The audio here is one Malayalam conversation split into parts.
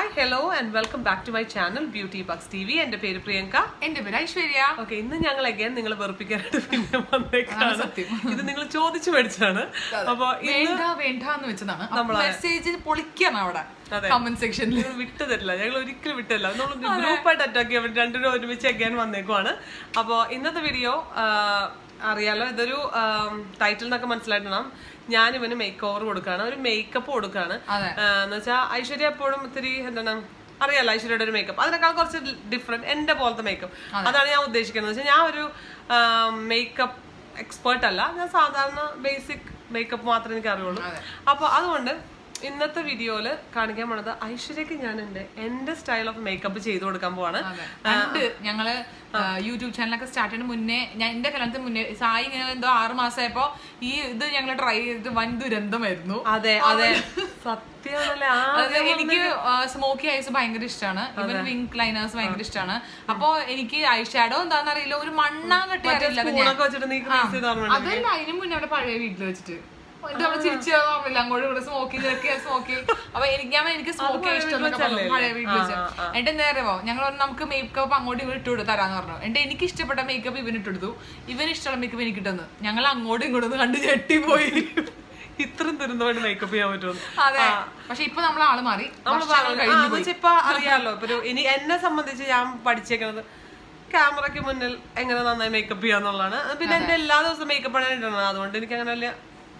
Hi hello and welcome back to my channel beauty bucks T V എന്റെ പേര് പ്രിയങ്ക എന്റെ പേര് ഐശ്വര്യ ഓക്കെ ഇന്ന് ഞങ്ങൾ അഗൈൻ നിങ്ങൾ വെറുപ്പിക്കാനായിട്ട് പിന്നെ വന്നേക്കാണ് സത്യം. ഇത് നിങ്ങൾ ചോദിച്ചു മേടിച്ചാണ് അപ്പൊ ഇന്ന് വേണ്ട വേണ്ട എന്ന് വെച്ചതാണ് നമ്മളെ- മെസ്സേജ് പൊളിക്കണം അവിടെ അതെ. കമന്റ് സെക്ഷനിൽ ഇത് വിട്ടു തരില്ല ഞങ്ങൾ ഒരിക്കലും വിട്ടില്ല നമ്മൾ ഗ്രൂപ്പായിട്ട് അറ്റാക്ക് ചെയ്യാൻ വേണ്ടി രണ്ടുപേരും ഒരുമിച്ച് അഗൈൻ വന്നേക്കുവാണ് അപ്പോൾ ഇന്നത്തെ വീഡിയോ അറിയാലോ ഇതൊരു ടൈറ്റിൽ നിന്നൊക്കെ മനസ്സിലായിട്ടുണ്ടാവും ഞാൻ ഇവന് മേക്ക് ഓവർ കൊടുക്കാണ് ഒരു മേക്കപ്പ് കൊടുക്കാണ് അതെ. എന്ന് വെച്ചാൽ ഐശ്വര്യ എപ്പോഴും ഇത്തിരി എന്താണ് അറിയാലോ ഐശ്വര്യയുടെ ഒരു മേക്കപ്പ് അതിനേക്കാൾ കുറച്ച് ഡിഫറെന്റ് എന്റെ പോലത്തെ മേക്കപ്പ് അതാണ് ഞാൻ ഉദ്ദേശിക്കുന്നത് വെച്ചാൽ ഞാൻ ഒരു മേക്കപ്പ് എക്സ്പേർട്ട് അല്ല ഞാൻ സാധാരണ ബേസിക് മേക്കപ്പ് മാത്രമേ എനിക്ക് അറിയുള്ളൂ അപ്പൊ അതുകൊണ്ട് ഇന്നത്തെ വീഡിയോയില് കാണിക്കാൻ പോണത് ഐശ്വര്യക്ക് ഞാൻ എന്റെ എന്റെ സ്റ്റൈൽ ഓഫ് മേക്കപ്പ് ചെയ്തു കൊടുക്കാൻ പോവാണ് പണ്ട് ഞങ്ങള് യൂട്യൂബ് ചാനലൊക്കെ സ്റ്റാർട്ട് ചെയ്യുന്ന മുന്നേ ഞാൻ എന്റെ കല്യാണത്തിന് മുന്നേ സായി ഇങ്ങനെ എന്തോ ആറ് മാസമായപ്പോ ഈ ഇത് ഞങ്ങൾ ട്രൈ ചെയ്തിട്ട് വൻ ദുരന്തമായിരുന്നു അതെ അതെ സത്യമാണല്ലേ ആ അത് എനിക്ക് സ്മോക്കി ഐസ് ഭയങ്കര ഇഷ്ടമാണ് ഇവൻ വിങ്ക് ലൈനേഴ്സ് ഭയങ്കര ഇഷ്ടമാണ് അപ്പൊ എനിക്ക് ഐ ഷാഡോ എന്താണെന്ന് അറിയില്ല ഒരു മണ്ണാങ്കട്ടി അറിയില്ല അത് ഞാൻ സ്പൂണൊക്കെ വെച്ചിട്ട് നീ ക്രീസ് ചെയ്താണ് അതല്ല അതിന് മുന്നേ അവിടെ പഴയ വീട്ടിൽ വെച്ചിട്ട് എന്നിട്ട് അവിടെ ചിരിച്ചു ഓർമ്മയില്ല അങ്ങോട്ട് ഇവിടെ സ്മോക്കി ഇതൊക്കെ സ്മോക്കി അപ്പൊ എനിക്ക് ഞാൻ എനിക്ക് സ്മോക്കി ഇഷ്ടം പഴയ വീട്ടിൽ വെച്ച് എന്നിട്ട് എന്താ അറിയാമോ ഞങ്ങൾ പറഞ്ഞു നമുക്ക് മേക്കപ്പ് അങ്ങോട്ട് ഇവർ ഇട്ടുകൊടു തരാന്ന് പറഞ്ഞു എന്നിട്ട് എനിക്ക് ഇഷ്ടപ്പെട്ട മേക്കപ്പ് ഇവൻ ഇട്ടെടുത്തു ഇവന് ഇഷ്ടമുള്ള മേക്കപ്പ് എനിക്ക് ഇട്ടെന്ന് ഞങ്ങൾ അങ്ങോട്ടും ഇങ്ങോട്ടും ഒന്ന് കണ്ട് ഞെട്ടിപ്പോയി ഇത്രയും ദുരന്തമായിട്ട് മേക്കപ്പ് ചെയ്യാൻ പറ്റുമോ അതെ പക്ഷെ ഇപ്പൊ നമ്മൾ ആള് മാറി നമ്മള് വർഷങ്ങൾ പറഞ്ഞു. ആ, കഴിഞ്ഞു എന്ന് വെച്ചാ ഇപ്പൊ അറിയാലോ ഇപ്പൊ ഒരു ഇനി എന്നെ സംബന്ധിച്ച് ഞാൻ പഠിച്ചേക്കുന്നത് ക്യാമറയ്ക്ക് മുന്നിൽ എങ്ങനെ നന്നായി മേക്കപ്പ് ചെയ്യാന്നുള്ളതാണ് പിന്നെ എന്റെ എല്ലാ ദിവസവും മേക്കപ്പ് ആണ് ഇടണം അതുകൊണ്ട് എനിക്ക് അങ്ങനെ വലിയ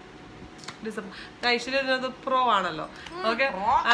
ഡിസപ്പ് ഐശ്വര്യ ഇതിനകത്ത് പ്രോ ആണല്ലോ ഓക്കെ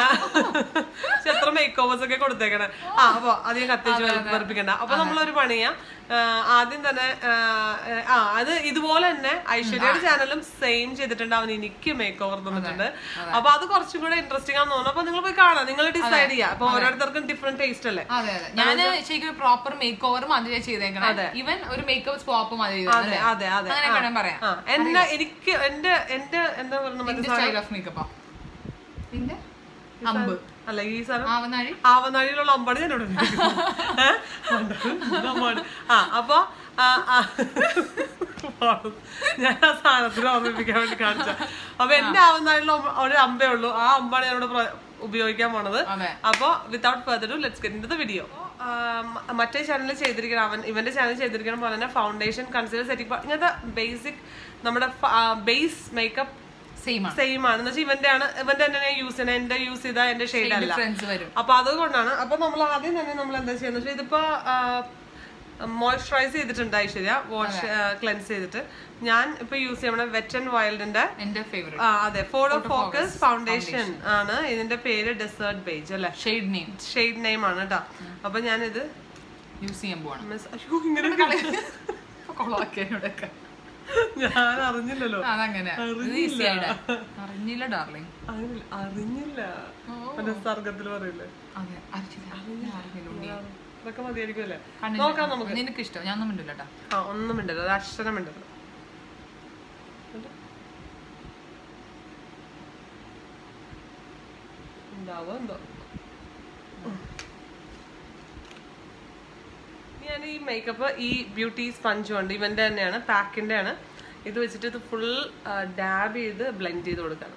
പക്ഷെ എത്ര മേക്ക് ഓവേഴ്സ് ഒക്കെ കൊടുത്തേക്കണേ ആ അപ്പൊ അധികം കത്തിച്ച് വെറുപ്പിക്കണ്ട അപ്പൊ നമ്മളൊരു പണിയാ ആ, ആദ്യം തന്നെ ആ, ആ അത് ഇതുപോലെ തന്നെ ഐശ്വര്യയുടെ ചാനലും സെയിം ചെയ്തിട്ടുണ്ട് അവൻ എനിക്ക് മേക്ക് ഓവർ തന്നിട്ടുണ്ട് അപ്പൊ അത് കുറച്ചും കൂടെ ഇൻട്രസ്റ്റിംഗ് ആണെന്ന് തോന്നുന്നു അപ്പൊ നിങ്ങൾ പോയി കാണാം നിങ്ങൾ ഡിസൈഡ് ചെയ്യാം അപ്പൊ ഓരോരുത്തർക്കും ഡിഫറെന്റ് ടേസ്റ്റ് അല്ലേ അതെ അതെ ഞാൻ ശരിക്കും പ്രോപ്പർ മേക്ക് ഓവറും അതിനെ ചെയ്തേക്കണം ഇവൻ ഒരു മേക്കപ്പ് സ്പോപ്പും അത് ചെയ്തത് അതെ അതെ അതെ അങ്ങനെ വേണം പറയാം ആ എന്നെ എനിക്ക് എന്റെ എന്റെ എന്താ പറയുക മറ്റേ സ്റ്റൈൽ ഓഫ് മേക്കപ്പാ നിന്റെ അമ്പ് അല്ല ഈ സാധനം ആവനാഴി ആവനാഴിയിലുള്ള അമ്പാടി ഞാൻ ഇവിടെ ഉപയോഗിക്കുന്നു. ഏ? ഇത് അമ്പാടി. ആ അപ്പൊ ആ, ആ. ഞാൻ ആ സാധനത്തിന് ഓർമ്മിപ്പിക്കാൻ വേണ്ടി കാണിച്ച അപ്പൊ എന്റെ ആവനാഴിലുള്ള ഒരു അമ്പേ ഉള്ളൂ ആ അമ്പാണ് ഞാനിവിടെ പ്ര- ഉപയോഗിക്കാൻ പോണത് അതെ അപ്പൊ without further ado let's get in the video മറ്റേ ചാനലിൽ ചെയ്തിരിക്കണം അവൻ ഇവന്റെ ചാനൽ ചെയ്തിരിക്കണം പോലെ തന്നെ ഫൗണ്ടേഷൻ കൺസീലർ സെറ്റിംഗ് ഇങ്ങനത്തെ ബേസിക് നമ്മുടെ ബേസ് മേക്കപ്പ് സെയിം ആണ് സെയിം ആണ് എന്ന് വെച്ചാൽ ഇവന്റെ ആണ് ഇവന്റെ തന്നെ ഞാൻ യൂസ് ചെയ്യുന്നത് എന്റെ യൂസ് ചെയ്ത എന്റെ ഷെയ്ഡ് അല്ല ഡിഫറൻസ് വരും അപ്പൊ അതുകൊണ്ടാണ് അപ്പൊ നമ്മൾ ആദ്യം തന്നെ നമ്മൾ എന്താ ചെയ്യുന്നത് വെച്ചാൽ ഇതിപ്പോ മോയ്സ്ചറൈസ് ചെയ്തിട്ടുണ്ട് ഐശ്വര്യ വാഷ് ക്ലെൻസ് ചെയ്തിട്ട് ഞാൻ ഇപ്പൊ യൂസ് ചെയ്യണ വെറ്റ് ആൻഡ് വൈൽഡിന്റെ എന്റെ ഫേവറേറ്റ് ആ അതെ ഫോട്ടോ ഫോക്കസ് ഫൗണ്ടേഷൻ ആണ് ഇതിന്റെ പേര് ഡെസേർട്ട് ബേജ് അല്ലെ ഷെയ്ഡ് നെയിം ഷെയ്ഡ് നെയിം ആണ് കേട്ടോ അപ്പൊ ഞാനിത് യൂസ് ചെയ്യാൻ പോവാണ് മിസ് അയ്യോ ഇങ്ങനെ കൊളവാക്കിയോടൊക്കെ ഞാൻ അറിഞ്ഞില്ലല്ലോ അതങ്ങനെ ഈസി ആയിട്ട് അറിഞ്ഞില്ല ഡാർലിംഗ് അറിഞ്ഞില്ല അറിഞ്ഞില്ല മറ്റേ സർഗത്തിൽ പറയില്ലേ അതെ അറിഞ്ഞില്ല ഞാൻ അറിഞ്ഞില്ല ഉണ്ണി. അതൊക്കെ മതിയായിരിക്കും അല്ലേ കണ്ണില്ല. നോക്കാം നമുക്ക് നിനക്ക് ഇഷ്ടം ഞാൻ ഒന്നും മിണ്ടില്ല കേട്ടാ ആ ഒന്നും മിണ്ടല്ലോ ഒരു അക്ഷരം മിണ്ടല്ലോ ഉണ്ടാവോ എന്തോ ഞാൻ ഈ മേക്കപ്പ് ഈ ബ്യൂട്ടി സ്പഞ്ച് ഉണ്ട് ഇവന്റെ തന്നെയാണ് പാക്കിന്റെ ആണ് ഇത് വെച്ചിട്ട് ഇത് ഫുൾ ഡാബ് ചെയ്ത് ബ്ലെൻഡ് ചെയ്ത് കൊടുക്കണം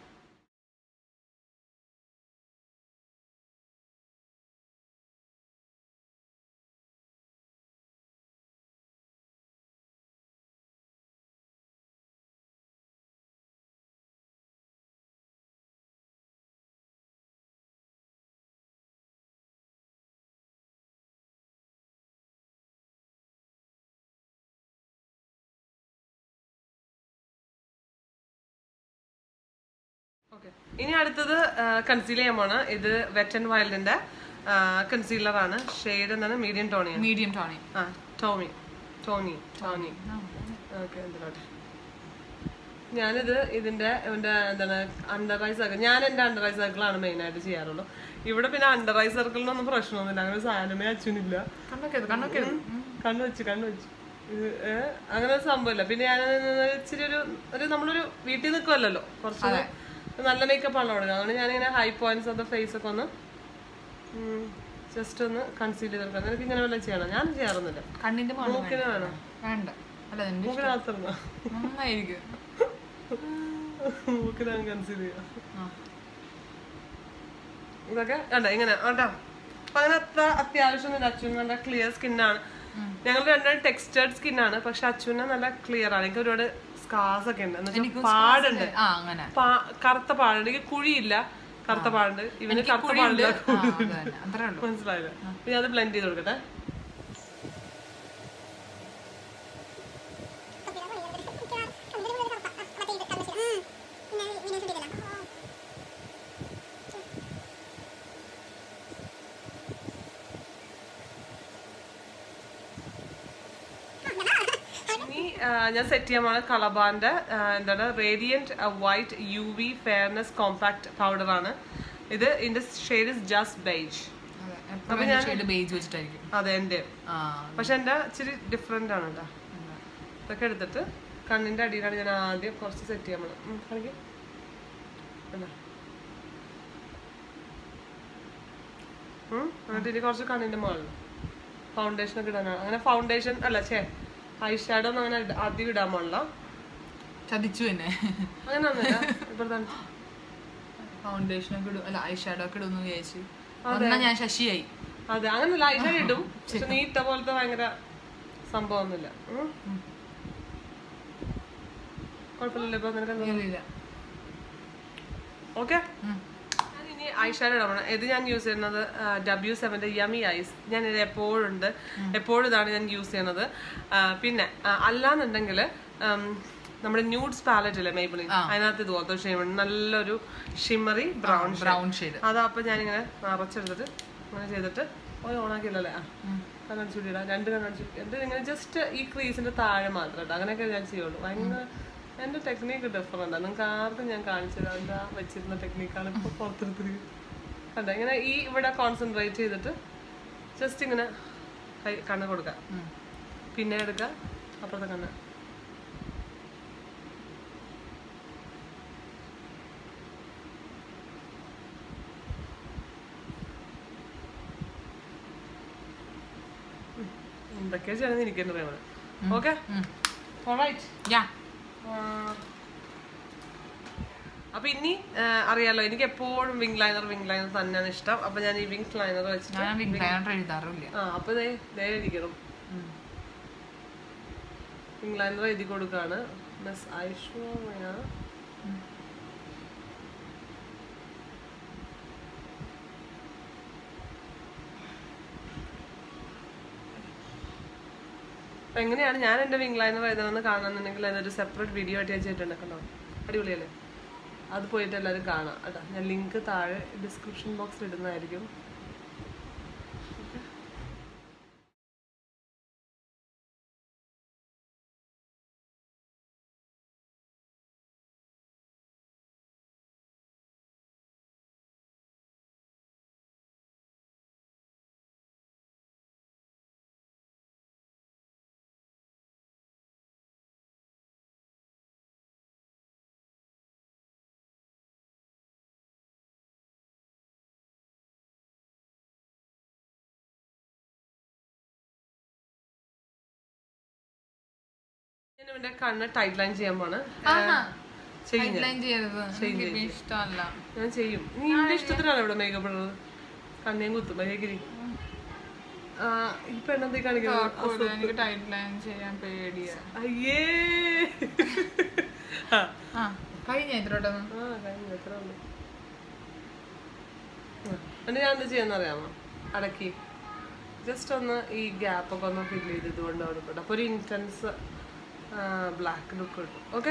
Okay. ഇനി അടുത്തത് കൺസീൽ ചെയ്യാൻ പോണ് ഇത് വെറ്റ് ആൻഡ് വൈൽഡിന്റെ കൺസീലർ ആണ് ഷെയ്ഡ് എന്താണ് മീഡിയം ടോണിയാണ് മീഡിയം ടോണി ആ ടോമി ടോണി ടോണി ഓക്കെ എന്തിനോട്ടെ ഞാനിത് ഇതിന്റെ ഇവന്റെ എന്താണ് അണ്ടർ ഐ സർക്കിൾ ഞാൻ എന്റെ അണ്ടർ ഐ സർക്കിളാണ് മെയിൻ ആയിട്ട് ചെയ്യാറുള്ളൂ ഇവിടെ പിന്നെ അണ്ടർ ഐ സർക്കിളിനൊന്നും പ്രശ്നമൊന്നുമില്ല അങ്ങനെ ഒരു സാധനമേ അച്ഛനില്ല കണ്ണൊക്കെ ഇത്, കണ്ണൊക്കെ ഇത്. കണ്ണു വെച്ച് കണ്ണു വെച്ച് ഇത് ഏ, അങ്ങനെ ഒരു സംഭവമില്ല പിന്നെ ഞാൻ ഇച്ചിരി ഒരു ഒരു നമ്മളൊരു വീട്ടിൽ നിൽക്കുമല്ലോ കുറച്ച് നല്ല മേക്കപ്പ് ആണല്ലോ കൊടുക്കുക അതുകൊണ്ട് ഞാനിങ്ങനെ high points of the face ഒക്കെ ഒന്ന് ജസ്റ്റ് ഒന്ന് കൺസീൽ ചെയ്തെടുക്കാം നിനക്ക് ഇങ്ങനെ വല്ലതും ചെയ്യണം ഞാൻ ചെയ്യാറൊന്നുമില്ല കണ്ണിന്റെ മുകളിൽ മൂക്കിന് വേണം വേണ്ട അല്ല എന്റെ മൂക്കിനകത്തിരുന്നോ നന്നായിരിക്കും മൂക്കിനാണ് കൺസീൽ ചെയ്യാം ആ. ഇതൊക്കെ കണ്ടോ ഇങ്ങനെ കേട്ടോ അപ്പൊ അങ്ങനെ അത്ര അത്യാവശ്യം ഒന്നുമില്ല അച്ഛന് നല്ല ക്ലിയർ സ്കിന്നാണ് ഞങ്ങൾ രണ്ടും ടെക്സ്റ്റേർഡ് സ്കിന്നാണ് പക്ഷെ അച്ഛന് നല്ല ക്ലിയർ ആണ് എനിക്ക് ഒരുപാട് സ്കാസ് ഒക്കെ ഉണ്ട് എന്ന് വെച്ചാൽ പാടുണ്ട് ആ അങ്ങനെ പാ- കറുത്ത പാടുണ്ട് എനിക്ക് കുഴിയില്ല കറുത്ത പാടുണ്ട് ഇവന് കറുത്ത കുഴിയുണ്ട്. പാടില്ല ആ, അത് തന്നെ. അത്രേ ഉള്ളൂ മനസ്സിലായില്ല അപ്പൊ ഞാൻ അത് ബ്ലെൻഡ് ചെയ്ത് കൊടുക്കട്ടെ ഇനി ആ, ഞാൻ സെറ്റ് ചെയ്യാൻ പോണ കളബാന്റെ ആ, എന്താണ് radiant white U V fairness compact powder ആണ് ഇത് ഇതിന്റെ ഷെയ്ഡ് ഇസ് ജസ്റ്റ് ബെയ്ജ് അതെ എപ്പോഴും ഷെയ്ഡ് ബേജ് വെച്ചിട്ടായിരിക്കും അതെ എന്റെ ആ പക്ഷെ എന്റെ ഇച്ചിരി ഡിഫറെന്റ് ആണ് കേട്ടോ ഇതൊക്കെ എടുത്തിട്ട് കണ്ണിന്റെ അടിയിലാണ് ഞാൻ ആദ്യം കുറച്ച് സെറ്റ് ചെയ്യാൻ പോണത് കാണിക്ക് കണ്ടോ? ഉം, എന്നിട്ട് ഇനി കുറച്ച് കണ്ണിന്റെ മുകളിൽ ഫൗണ്ടേഷൻ ഒക്കെ ഇടാനാണ് അങ്ങനെ ഫൗണ്ടേഷൻ അല്ല ഛേ ഐ ഷാഡോ ഒന്നും അങ്ങനെ ഇട- ആദ്യം ഇടാൻ പാടില്ല ചതിച്ചു തന്നെ അങ്ങനെ ഒന്നുമില്ല ഇപ്പോഴത്തെ ഫൗണ്ടേഷൻ ഒക്കെ ഇടും അല്ല ഐ ഷാഡോ ഒക്കെ ഇടുന്നു വിചാരിച്ചു ഒന്നാ ഞാൻ ശശിയായി അതെ അങ്ങനല്ല ഐ ഷാഡോ ഇടും പക്ഷെ നീ ഇട്ട പോലത്തെ ഭയങ്കര സംഭവമൊന്നുമില്ല ഉം. കുഴപ്പമില്ലല്ലോ ഇപ്പൊ നിനക്ക് എന്താ ഇല്ല ഓക്കെ ഇനി ഐഷാഡോ ഇടണം ഇത് ഞാൻ യൂസ് ചെയ്യുന്നത് ഡബ്ല്യു സെവൻ്റെ യമി ഐസ് ഞാൻ ഇത് എപ്പോഴും ഉണ്ട് എപ്പോഴും ഇതാണ് ഞാൻ യൂസ് ചെയ്യുന്നത് ആ, പിന്നെ ആ, അല്ലാന്നുണ്ടെങ്കിൽ നമ്മുടെ ന്യൂഡ്സ് പാലറ്റ് ഇല്ലേ മേബിളിൻ അതിനകത്ത് ഇതുപോലത്തെ ഷെയ്മൺ നല്ലൊരു ഷിമ്മറി ബ്രൗൺ ബ്രൗൺ ഷെയ്ഡ് അതാ അപ്പം ഞാനിങ്ങനെ നിറച്ചെടുത്തിട്ട് അങ്ങനെ ചെയ്തിട്ട് ഓ ഓണാക്കിയില്ലല്ലേ ആ കണ്ണടിച്ചുടി ഇടാം രണ്ട് കണ്ണടിച്ചു എൻ്റെ ഇങ്ങനെ ജസ്റ്റ് ഈ ക്രീസിന്റെ താഴെ മാത്രം കേട്ടോ അങ്ങനെയൊക്കെ ഞാൻ ചെയ്യുള്ളൂ ഭയങ്കര എൻ്റെ ടെക്നീക്ക് ഡിഫറെൻ്റ് നിങ്ങൾക്ക് ആർക്കും ഞാൻ കാണിച്ചു തരാം എന്താ വെച്ചിരുന്ന ടെക്നീക്കാണ് ഇപ്പോൾ പുറത്തെടുത്തത് കണ്ടോ ഇങ്ങനെ ഈ ഇവിടെ കോൺസെൻട്രേറ്റ് ചെയ്തിട്ട് ജസ്റ്റ് ഇങ്ങനെ കൈ കണ്ണ് കൊടുക്കാം പിന്നെ എടുക്കുക അപ്പുറത്തെ കണ്ണ് എന്തൊക്കെയാ ചെയ്യണമെന്ന് എനിക്ക് തന്നെ അറിയണം ഓക്കെ യാ അപ്പൊ ഇനി ആ, അറിയാലോ എനിക്ക് എപ്പോഴും വിങ് ലൈനർ വിങ് ലൈനർ തന്നെയാണ് ഇഷ്ടം അപ്പൊ ഞാൻ ഈ വിങ് ലൈനർ വെച്ചിട്ട് ഞാൻ വിങ്കായോണ്ട് എഴുതാറില്ല ആ അപ്പൊ ദേ ദേ ഇരിക്കണം വിങ് ലൈനർ എഴുതി കൊടുക്കാണ് മിസ് ഐശ്വര്യ അപ്പൊ എങ്ങനെയാണ് ഞാൻ എന്റെ വിങ് ലൈനർ എഴുതണമെന്ന് കാണാന്നുണ്ടെങ്കിൽ അതിനൊരു സെപ്പറേറ്റ് വീഡിയോ ആയിട്ട് ഞാൻ ചെയ്തിട്ടുണ്ട് കണ്ടോ അടിപൊളിയല്ലേ അത് പോയിട്ട് എല്ലാവരും കാണാം കേട്ടോ ഞാൻ ലിങ്ക് താഴെ ഡിസ്ക്രിപ്ഷൻ ബോക്സിൽ ഇടുന്നതായിരിക്കും ഞാൻ ഇവന്റെ കണ്ണ് ടൈറ്റ് ലൈൻ ചെയ്യാൻ പോണ് ചെയ്യും ഞാൻ. ലൈൻ ചെയ്യരുത് എനിക്ക് ഇഷ്ടമല്ല ഞാൻ ചെയ്യും നീ എന്റെ ഇഷ്ടത്തിനാണ് ഇവിടെ മേക്കപ്പ് ഇടുന്നത് കണ്ണേം കുത്തും മര്യാദക്കിരി ആ ഇപ്പൊ എണ്ണന്തേ കാണിക്കുന്നത് കൂടുതൽ എനിക്ക് ടൈറ്റ് ലൈൻ ചെയ്യാൻ പേടിയാ അയ്യേ ആ ആ കഴിഞ്ഞ ഇതിലോട്ടൊന്ന് ആ, കഴിഞ്ഞു എത്ര ഉള്ളു എന്നിട്ട് ഞാൻ എന്താ ചെയ്യാന്ന് അറിയാമോ അടക്കി ജസ്റ്റ് ഒന്ന് ഈ ഗ്യാപ്പ് ഒക്കെ ഒന്ന് ഫില്ല് ചെയ്ത് ഇതുകൊണ്ട് അവിടെ കിട്ടും അപ്പൊ ഒരു ഇന്റൻസ് ബ്ലാക്ക് ലുക്ക് കിട്ടും ഓക്കെ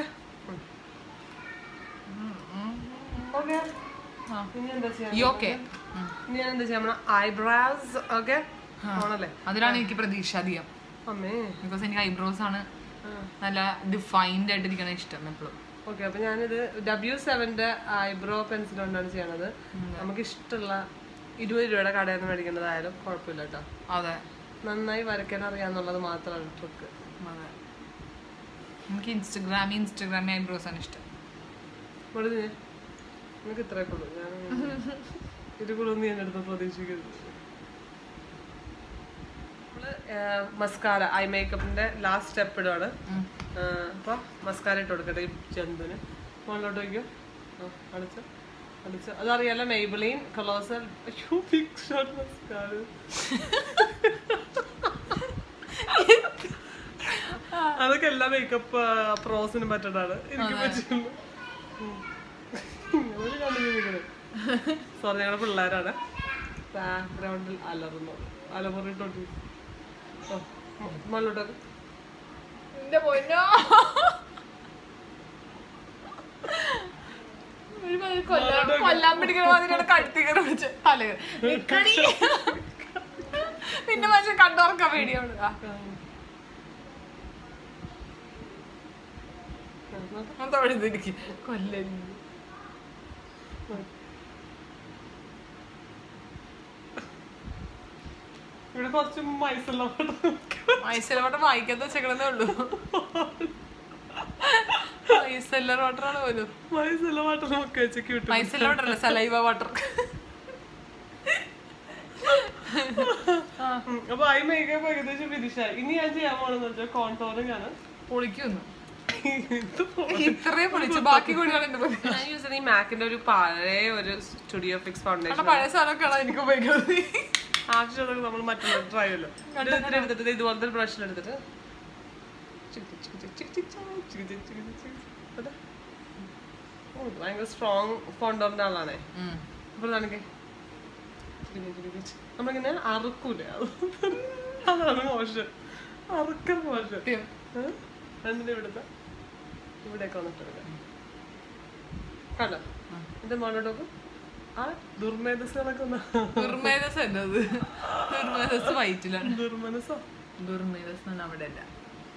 ഓക്കെ ആ. ഇനി എന്താ ചെയ്യാ ഈ ഓക്കെ ഇനി ഞാൻ എന്താ ചെയ്യാം ഐബ്രോസ് ഓക്കെ ആണല്ലേ അതിലാണ് എനിക്ക് പ്രതീക്ഷ അധികം അമ്മേ ബിക്കോസ് എനിക്ക് ഐബ്രോസ് ആണ് നല്ല ഡിഫൈൻഡ് ആയിട്ട് ഇരിക്കണ ഇഷ്ടം എപ്പോഴും ഓക്കെ അപ്പൊ ഞാനിത് ഡബ്ല്യു സെവന്റെ ഐബ്രോ പെൻസിൽ കൊണ്ടാണ് ചെയ്യണത് നമുക്ക് ഇഷ്ടമുള്ള ഇരുപത് രൂപയുടെ കടയിൽ നിന്ന് മേടിക്കേണ്ടതായാലും കുഴപ്പമില്ല കേട്ടോ അതെ നന്നായി വരയ്ക്കാൻ അറിയാന്നുള്ളത് മാത്രമാണ് ട്രിക്ക് അതെ എനിക്ക് ഇൻസ്റ്റഗ്രാമി ഇൻസ്റ്റഗ്രാമി ഐബ്രോസ് ആണ് ഇഷ്ടം ഇവിടെ നീ നിനക്ക് ഇത്രയൊക്കെ ഉള്ളൂ ഞാൻ ഇത് കൂടെ ഒന്നും ഞാൻ എടുത്ത് പ്രതീക്ഷിക്കരുത് നമ്മള് മസ്കാര ഐ മേക്കപ്പിന്റെ ലാസ്റ്റ് സ്റ്റെപ്പ് ഇടുവാണ് അപ്പൊ മസ്കാര ഇട്ട് കൊടുക്കട്ടെ ഈ ജന്തുവിന് മുകളിലോട്ട് വയ്ക്കോ ആ അടച്ച് അടിച്ച് അതറിയാലോ മെയ്ബിളീൻ കൊളോസൽ അയ്യോ ബിഗ് ഷോട്ട് മസ്കാര അതൊക്കെ എല്ലാ മേക്കപ്പ് പ്രോസിനും പറ്റണതാണ് എനിക്ക് പറ്റില്ല സോറി ഞങ്ങളുടെ പിള്ളേരാണ് ബാക്ക്ഗ്രൗണ്ടിൽ അലറുന്നു അലമുറിട്ടോട്ടി മള്ളോട്ടൊക്കെ എന്റെ പൊന്നോ ഒരു മാതിരി കൊല്ലാൻ കൊല്ലാൻ പിടിക്കുന്ന മാതിരിയാണ് കഴുത്തി കയറി വെച്ച് തല നിക്കടി. പിന്നെ മനുഷ്യൻ കണ്ടോർക്കാൻ പേടിയാണ് ആ, ഞാൻ തൊഴുതിരിക്കും കൊല്ലല്ല ഇവിടെ കുറച്ച് മൈസുള്ള മൈസൂർ വായിക്കാത്ത വെച്ചേക്കണേ ഉള്ളൂ മൈസല്ലർ വാട്ടറാണ് പോലും മൈസുള്ള വാട്ടർ നോക്കി വെച്ച് ക്യൂട്ട് മൈസല്ലർ വാട്ടർ അല്ല സലൈവ വാട്ടർ അപ്പൊ ഐ മേക്കപ്പ് ഏകദേശം ഫിനിഷായി ഇനി ഞാൻ ചെയ്യാൻ പോണെന്ന് വെച്ചാൽ കോൺടോറിംഗ് ആണ് പൊളിക്കുന്നു ഇത് പോ- ഇത്രയും പൊളിച്ചു ബാക്കി കൂടിയാണ് എന്റെ പൊതി ഞാൻ യൂസ് ചെയ്യുന്ന ഈ മാക്കിന്റെ ഒരു പഴയ ഒരു സ്റ്റുഡിയോ ഫിക്സ് ഫൗണ്ടേഷൻ കാരണം പഴയ സാധനമൊക്കെയാണ് എനിക്ക് ഉപയോഗിക്കുന്നത് ആവശ്യമുള്ളത് നമ്മൾ മറ്റുള്ള ട്രൈ ചെയ്യല്ലോ ഇതിൽ എടുത്തിട്ട് ദേ ഇതുപോലത്തെ ഒരു ബ്രഷിൽ എടുത്തിട്ട് ചിക്ക് ചിക്ക് ചിക്ക് ചിക്ക് ചിക്ക് ചിക്ക് ചിക്ക് ചിക്ക് ചിക്ക് ചിക്ക്. അതെ. ഓ, ഇത് ഭയങ്കര സ്ട്രോങ് കോണ്ടോറിന്റെ ആളാണേ അപ്പൊ ഇതാണെങ്കിൽ നമ്മളിങ്ങനെ അറുക്കൂലേ അത് അതാണ് മോശം അറുക്കൽ മോശം ഏഹ്? രണ്ടിന്റെ ഇവിടുത്തെ ഇവിടെയൊക്കെ വന്നിട്ട് കണ്ടോ എന്റെ മോനോട്ടൊക്കെ ആ ദുർമേധസ് നടക്കുന്ന ദുർമേധസ് എന്നത് ദുർമേധസ് വൈറ്റിലാണ് ദുർമനസോ ദുർമേധസ് എന്നാണ് അവിടെ അല്ല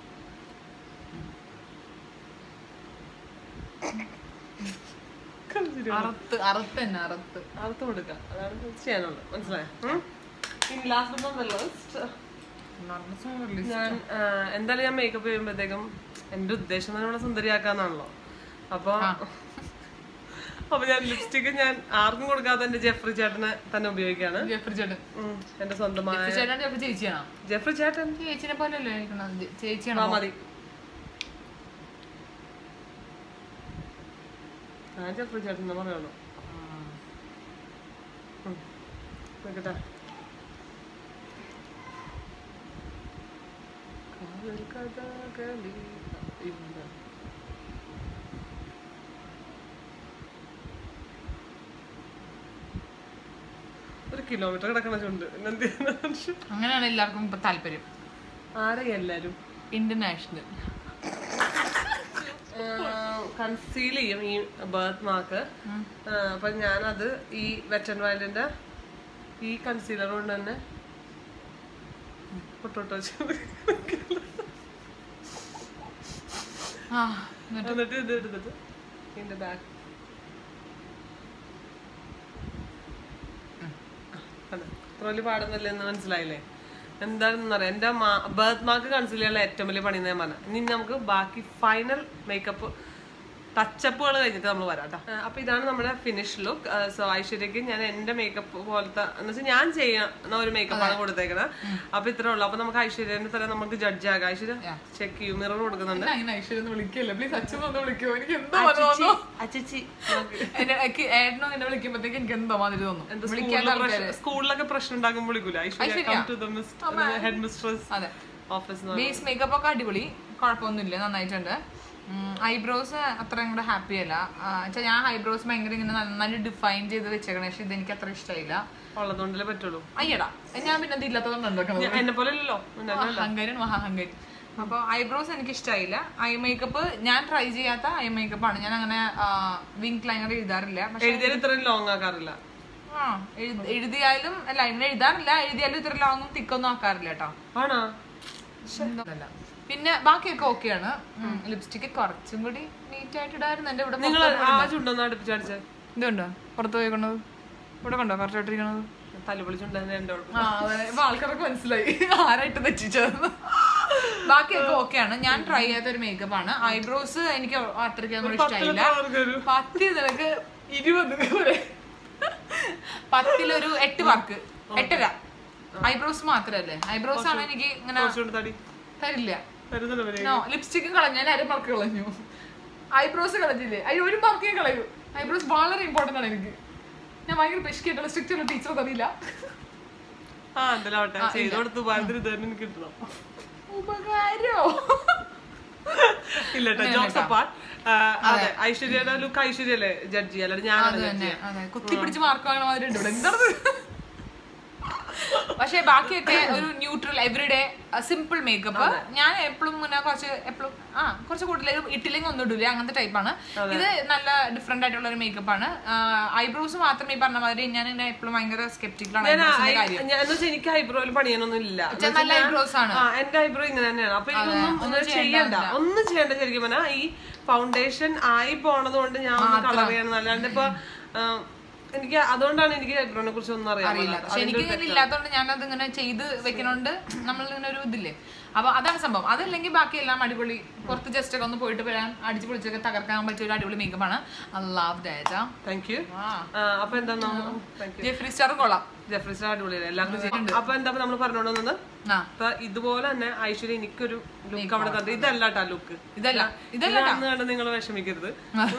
കളിച്ചിരി അറുത്ത് അറുത്ത് തന്നെ അറുത്ത് അറുത്ത് കൊടുക്കാം അതാണ് ഇത് ചെയ്യാനുള്ളത് മനസ്സിലായോ ഉം? ഇനി ലാസ്റ്റ് നോട്ട് ലാസ്റ്റ് ഞാൻ ആ, എന്തായാലും ഞാൻ മേക്കപ്പ് ചെയ്യുമ്പോഴത്തേക്കും എന്റെ ഉദ്ദേശം തന്നെ ഇവിടെ സുന്ദരിയാക്കാന്നാണല്ലോ അപ്പൊ അപ്പൊ ഞാൻ ലിപ്സ്റ്റിക്ക് ഞാൻ ആർക്കും കൊടുക്കാതെ എന്റെ ജെഫ്രി ചേട്ടനെ തന്നെ ഉപയോഗിക്കാണ് ജെഫ്രി ചേട്ടൻ ഉം, എന്റെ സ്വന്തമായ ജെഫ്രി ചേട്ടൻ ജെഫ്രി ചേച്ചിയാണോ ജെഫ്രി ചേട്ടൻ ചേച്ചിനെ പോലെ അല്ലേ ഇരിക്കണത്? ജെ- ആ ചേച്ചിയാണോ മതി ഞാൻ ജെഫ്രി ചേട്ടൻ എന്ന് പറയുള്ളൂ നോക്കട്ടെ കാതൽ കഥകളി ഇല്ല. ഒരു കിലോമീറ്റർ കിടക്കണ ചുണ്ട് പിന്നെന്ത് ചെയ്യാനാ? അങ്ങനെയാണ് എല്ലാവർക്കും ഇപ്പൊ താല്പര്യം ആരെ എല്ലാരും ഇന്റർനാഷണൽ കൺസീൽ ചെയ്യും ഈ ബർത്ത് മാർക്ക് അപ്പൊ ഞാനത് ഈ വെറ്റൻ വയലിന്റെ ഈ കൺസീലർ കൊണ്ട് തന്നെ പൊട്ടോട്ടോ ആ എന്നിട്ട് ഇത് എടുത്തിട്ട് ഇതിന്റെ ബാക്ക് അത്ര വലിയ പാടുന്നില്ല എന്ന് മനസ്സിലായില്ലേ എന്താണെന്ന് അറിയാം എന്റെ ബർത്ത് മാർക്ക് കൺസീൽ ചെയ്യാനുള്ള ഏറ്റവും വലിയ പണി ഞാൻ പറഞ്ഞ ഇനി നമുക്ക് ബാക്കി ഫൈനൽ മേക്കപ്പ് ടച്ചപ്പുകൾ കഴിഞ്ഞിട്ട് നമ്മൾ വരാം കേട്ടോ അപ്പൊ ഇതാണ് നമ്മുടെ ഫിനിഷ് ലുക്ക് സോ ഐശ്വര്യക്ക് ഞാൻ എന്റെ മേക്കപ്പ് പോലത്തെ എന്ന് വെച്ചാൽ ഞാൻ ചെയ്യുന്ന ഒരു മേക്കപ്പ് ആണ് കൊടുത്തേക്കണത് അപ്പൊ ഇത്രേ ഉള്ളൂ അപ്പൊ നമുക്ക് ഐശ്വര്യനെ തന്നെ നമുക്ക് ജഡ്ജ് ആകാം ഐശ്വര്യ ചെക്ക് ചെയ്യും മിറർ കൊടുക്കുന്നുണ്ട് എന്നെ അങ്ങനെ ഐശ്വര്യ ഒന്ന് വിളിക്കല്ലേ പ്ലീസ് അച്ഛൻ ഒന്ന് വിളിക്കോ എനിക്ക് എന്തോ അച്ചിച്ചി, അച്ചിച്ചി നോക്ക്. എന്നെ ഏട്ടനോ എന്നെ വിളിക്കുമ്പോഴത്തേക്ക് എനിക്ക് എന്തോ മാതിരി തോന്നും വിളിക്കാത്ത ആൾക്കാര് സ്കൂളിലൊക്കെ പ്രശ്നം ഉണ്ടാകുമ്പോൾ വിളിക്കൂല Aishwarya come to the headmistress അതെ ഓഫീസ് ബേസ് മേക്കപ്പ് ഒക്കെ അടിപൊളി കുഴപ്പമൊന്നുമില്ല നന്നായിട്ടുണ്ട് ഐബ്രോസ് അത്ര കൂടെ ഹാപ്പി അല്ല വെച്ചാൽ ഞാൻ ഐബ്രോസ് ഭയങ്കര ഇങ്ങനെ നന്നായിട്ട് ഡിഫൈൻ ചെയ്ത് വെച്ചേക്കണേ പക്ഷെ ഇതെനിക്ക് അത്ര ഇഷ്ടമായില്ല ഉള്ളതുകൊണ്ടല്ലേ പറ്റുള്ളൂ അയ്യടാ ഞാൻ പിന്നെ ഇത് ഇല്ലാത്തതുകൊണ്ട് ഉണ്ടാക്കണം ഞാൻ- എന്നെ പോലെ അല്ലല്ലോ അഹങ്കാരൻ മഹാഹങ്കാരി അപ്പോൾ ഐബ്രോസ് എനിക്ക് ഇഷ്ടമായില്ല ഐ മേക്കപ്പ് ഞാൻ ട്രൈ ചെയ്യാത്ത ഐ മേക്കപ്പ് ആണ് ഞാൻ അങ്ങനെ വിങ് ലൈനർ എഴുതാറില്ല പക്ഷെ എഴുതിയാൽ ഇത്രയും ലോങ് ആക്കാറില്ല ആ എഴുതി- എഴുതിയാലും അല്ല ഇങ്ങനെ എഴുതാറില്ല എഴുതിയാലും ഇത്ര ലോങ്ങും തിക്കൊന്നും ആക്കാറില്ല കേട്ടോ ആണോ അല്ല. പിന്നെ ബാക്കിയൊക്കെ ഓക്കെയാണ് ലിപ്സ്റ്റിക്ക് കുറച്ചും കൂടി നീറ്റ് ആയിട്ട് ഇടായിരുന്നു എന്റെ ഇവിടെ നിങ്ങൾ ആ ചുണ്ടൊന്ന് അടുപ്പിച്ചടിച്ച് ഇതുണ്ടോ പുറത്ത് പോയി കൊണ്ടത് ഇവിടെ കണ്ടോ കറക്റ്റായിട്ടിരിക്കണത് തല്ലുപൊളി ചുണ്ടെന്ന് എന്റെ കുഴപ്പം ആ അതെ ഇപ്പൊ ആൾക്കാർക്ക് മനസ്സിലായി ആരായിട്ട് തെറ്റിച്ചതെന്ന് ബാക്കിയൊക്കെ ഓക്കെയാണ് ഞാൻ ട്രൈ ചെയ്യാത്ത ഒരു മേക്കപ്പ് ആണ് ഐബ്രോസ് എനിക്ക് അത്രയ്ക്കൊന്നും ഇഷ്ടമായില്ല അവർക്കൊരു പത്ത് നിനക്ക് ഇരുപത് വരെ പത്തിലൊരു എട്ട് മാർക്ക് എട്ടര ഐബ്രോസ് മാത്രല്ലേ ഐബ്രോസ് ആണ് എനിക്ക് ഇങ്ങനെ കുറച്ചുകൊണ്ട് തടി തരില്ല തരുന്നില്ല വരെ നോ ലിപ്സ്റ്റിക്കും കളഞ്ഞു ഞാൻ അര മാർക്ക് കളഞ്ഞു ഐബ്രോസ് കളഞ്ഞില്ലേ അയ്യോ ഒരു മാർക്കേ കളയൂ ഐബ്രോസ് വളരെ ഇമ്പോർട്ടന്റ് ആണ് എനിക്ക് ഞാൻ ഭയങ്കര പെഷ്കായിട്ടുള്ള സ്ട്രിക്റ്റ് ഉള്ള ടീച്ചർ അറിയില്ല ആ എന്തായാലും ആവട്ടെ ചെയ്ത് കൊടുത്ത് ഭാരതത്തിന് ഇത് തന്നെ എനിക്ക് കിട്ടണം ഉപകാരോ ഇല്ല കേട്ടോ ജോക്സ് അപ്പാർട്ട് അതെ ഐശ്വര്യയുടെ ലുക്ക് ഐശ്വര്യല്ലേ ജഡ്ജ് ചെയ്യാൻ അല്ലാണ്ട് ഞാനാണ് അത് ജഡ്ജ് തന്നെ അതെ കുത്തി പിടിച്ച് മാർക്ക് വാങ്ങണ മാതിരി ഉണ്ട് ഇവിടെ എന്താണ് പക്ഷെ ബാക്കിയൊക്കെ ഒരു ന്യൂട്രൽ എവറിഡേ സിമ്പിൾ മേക്കപ്പ് ഞാൻ എപ്പോഴും ഇങ്ങനെ കുറച്ച് എപ്പോഴും ആ കുറച്ച് കൂടുതൽ ഇട്ടില്ലെങ്കിൽ ഒന്നും ഇടില്ല അങ്ങനത്തെ ടൈപ്പാണ് ഇത് നല്ല ഡിഫറെന്റ് ആയിട്ടുള്ള ഒരു മേക്കപ്പ് ആണ് ഐബ്രോസ് മാത്രം ഈ പറഞ്ഞ മാതിരി ഞാൻ ഇങ്ങനെ എപ്പോഴും ഭയങ്കര സ്കെപ്റ്റിക്കലാണ് ഐബ്രോസിന്റെ കാര്യം ഞാൻ എന്ന് വെച്ചാൽ എനിക്ക് ഐബ്രോയിൽ പണിയാനൊന്നും ഇല്ല വെച്ചാ നല്ല ഐബ്രോസ് ആണ് ആ എന്റെ ഐബ്രോ ഇങ്ങനെ തന്നെയാണ് അപ്പൊ എനിക്കൊന്നും ഒന്നും ചെയ്യണ്ട ഒന്നും ചെയ്യണ്ട ശരിക്കും പറഞ്ഞാൽ ഈ ഫൗണ്ടേഷൻ ആയി പോണത് കൊണ്ട് ഞാൻ ഒന്ന് കളർ ചെയ്യണം അല്ലാണ്ട് ഇപ്പൊ ആ, എനിക്ക് അതുകൊണ്ടാണ് എനിക്ക് ഐബ്രോനെ കുറിച്ച് ഒന്നും അറിയാൻ അറിയില്ല പക്ഷെ എനിക്ക് ഇങ്ങനെ ഇല്ലാത്തതുകൊണ്ട് ഞാൻ അത് ഇങ്ങനെ ചെയ്ത് വെക്കണോണ്ട് നമ്മൾ ഇങ്ങനെ ഒരു ഇതില്ലേ അപ്പൊ അതാണ് സംഭവം അതല്ലെങ്കിൽ ബാക്കി എല്ലാം അടിപൊളി പുറത്ത് ജസ്റ്റ് ഒക്കെ ഒന്ന് പോയിട്ട് വരാൻ അടിച്ചു പൊളിച്ചൊക്കെ തകർക്കാൻ പറ്റിയ ഒരു അടിപൊളി മേക്കപ്പ് ആണ് I love that thank you അപ്പൊ എന്താ താങ്ക് യു ജെഫ്രി സ്റ്റാറും കൊള്ളാം ജെഫ്രി സ്റ്റാർ അടിപൊളിയല്ലേ എല്ലാവർക്കും ചെയ്യും അപ്പൊ എന്താ നമ്മൾ പറഞ്ഞോണ്ട് വന്നത് ആ അപ്പൊ ഇതുപോലെ തന്നെ ഐശ്വര്യ എനിക്കൊരു ലുക്ക് അവിടെ തന്നു ഇതല്ല കേട്ടാ ലുക്ക് ഇതല്ല ഇതല്ല കണ്ട് നിങ്ങൾ വിഷമിക്കരുത്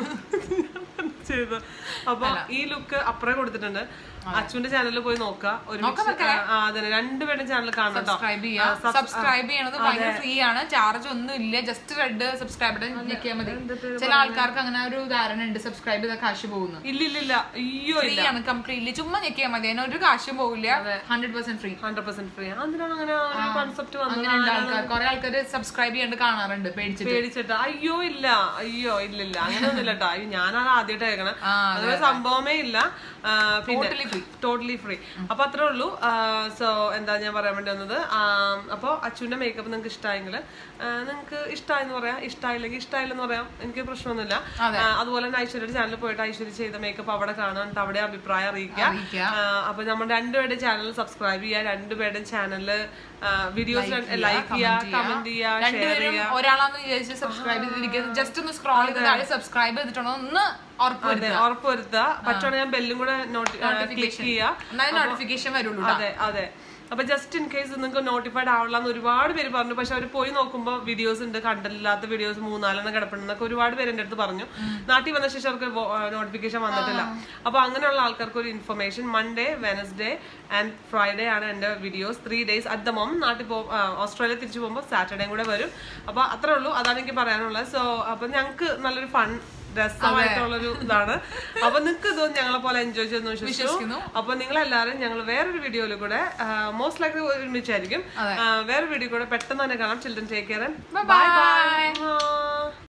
ചെയ്തു അപ്പൊ ഈ ലുക്ക് അപ്പുറം കൊടുത്തിട്ടുണ്ട് അച്ഛന്റെ ചാനലിൽ പോയി നോക്കാം ഒരു അതെ രണ്ടുപേരുടെ ചാനൽ കാണണം കേട്ടോ സബ്സ്ക്രൈബ് ചെയ്യാം സബ്സ്ക്രൈബ് ചെയ്യണത് ഭയങ്കര ഫ്രീ ആണ് ചാർജ് ഒന്നും ഇല്ല ജസ്റ്റ് റെഡ് സബ്സ്ക്രൈബ് ബട്ടൺ ഞെക്കിയാൽ മതി ചില ആൾക്കാർക്ക് അങ്ങനെ ഒരു ധാരണ ഉണ്ട് സബ്സ്ക്രൈബ് ചെയ്ത കാശ് പോകുന്നു ഇല്ല ഇല്ല ഇല്ല അയ്യോ ഫ്രീ ആണ് കംപ്ലീറ്റ്ലി ചുമ്മാ ഞെക്കിയാൽ മതി അതിന് ഒരു കാശും പോകില്ല hundred percent free hundred percent free അതിനാണ് അങ്ങനെ ഒരു കോൺസെപ്റ്റ് വന്നത് അങ്ങനെ ഉണ്ട് ആൾക്കാർ കുറെ ആൾക്കാർ സബ്സ്ക്രൈബ് ചെയ്യാണ്ട് കാണാറുണ്ട് പേടിച്ചിട്ട് പേടിച്ചിട്ട് അയ്യോ ഇല്ല അയ്യോ ഇല്ല ഇല്ല അങ്ങനെയൊന്നും ഇല്ല കേട്ടോ അയ്യോ ഞാനാണ് ആദ്യമായിട്ട് കേൾക്കണം അങ്ങനെ സംഭവമേ ഇല്ല ആ, പിന്നെ ടോട്ടലി ഫ്രീ അപ്പൊ അത്രേ ഉള്ളൂ സോ എന്താ ഞാൻ പറയാൻ വേണ്ടി വന്നത് അപ്പോൾ അച്ഛൻ്റെ മേക്കപ്പ് നിങ്ങൾക്ക് ഇഷ്ടമായെങ്കിൽ നിങ്ങൾക്ക് ഇഷ്ടമായെന്ന് പറയാം ഇഷ്ടമായില്ലെങ്കിൽ ഇഷ്ടമായില്ലെന്ന് പറയാം എനിക്ക് പ്രശ്നമൊന്നുമില്ല ആ, അതുപോലെ തന്നെ ഐശ്വര്യയുടെ ചാനലിൽ പോയിട്ട് ഐശ്വര്യ ചെയ്ത മേക്കപ്പ് അവിടെ കാണാൻ എന്നിട്ട് അവിടെ അഭിപ്രായം അറിയിക്കുക അറിയിക്കുക. ആ, അപ്പൊ നമ്മൾ രണ്ടുപേരുടെ ചാനൽ സബ്സ്ക്രൈബ് ചെയ്യുക രണ്ടുപേരുടെ ചാനൽ വീഡിയോസ് ലൈക്ക് ചെയ്യുക കമന്റ് ചെയ്യുക ഷെയർ രണ്ടുപേരും ഒരാളാന്ന് വിചാരിച്ച് സബ്സ്ക്രൈബ് ചെയ്തിരിക്കുന്നത് ജസ്റ്റ് ഒന്ന് സ്ക്രോൾ ചെയ്ത് താഴെ സബ്സ്ക്രൈബ് ചെയ്തിട്ടുണ്ടോ ഒന്ന് ഉറപ്പ് അതെ ഉറപ്പുവരുത്തുക പറ്റുവാണെങ്കിൽ ഞാൻ ബെല്ലും കൂടെ ക്ലിക്ക് ചെയ്യുക എന്നാലും നോട്ടിഫിക്കേഷൻ വരുള്ളൂ അതെ അതെ അപ്പൊ ജസ്റ്റ് ഇൻ കേസ് നിങ്ങൾക്ക് നോട്ടിഫൈഡ് ആവണമെന്ന് ഒരുപാട് പേര് പറഞ്ഞു പക്ഷെ അവർ പോയി നോക്കുമ്പോൾ വീഡിയോസ് ഉണ്ട് കണ്ടില്ലാത്ത വീഡിയോസ് മൂന്നാലെണ്ണം കിടപ്പുണ്ടെന്നൊക്കെ ഒരുപാട് പേര് എൻ്റെ അടുത്ത് പറഞ്ഞു നാട്ടിൽ വന്ന ശേഷം അവർക്ക് നോട്ടിഫിക്കേഷൻ വന്നിട്ടില്ല അപ്പൊ അങ്ങനെയുള്ള ആൾക്കാർക്ക് ഒരു information Monday Wednesday and Friday ആണ് എൻ്റെ videos three days at the mom നാട്ടിൽ പോ ആ, ഓസ്ട്രേലിയ തിരിച്ചു പോകുമ്പോൾ സാറ്റർഡേയും കൂടെ വരും അപ്പൊ അത്രേ ഉള്ളൂ അതാണ് എനിക്ക് പറയാനുള്ളത് സോ അപ്പൊ ഞങ്ങൾക്ക് നല്ലൊരു ഫൺ രസമായിട്ടുള്ളൊരു ഇതാണ് അപ്പൊ നിങ്ങൾക്ക് ഇത് ഞങ്ങളെ പോലെ എൻജോയ് ചെയ്യുന്നു വിശ്വസിക്കുന്നു അപ്പൊ നിങ്ങൾ എല്ലാവരും ഞങ്ങൾ വേറൊരു വീഡിയോയിൽ കൂടെ മോസ്റ്റ് ലൈക്ലി ഒരുമിച്ചായിരിക്കും ആ, വേറെ വീഡിയോ കൂടെ പെട്ടെന്ന് തന്നെ കാണാം children take care Bye bye. By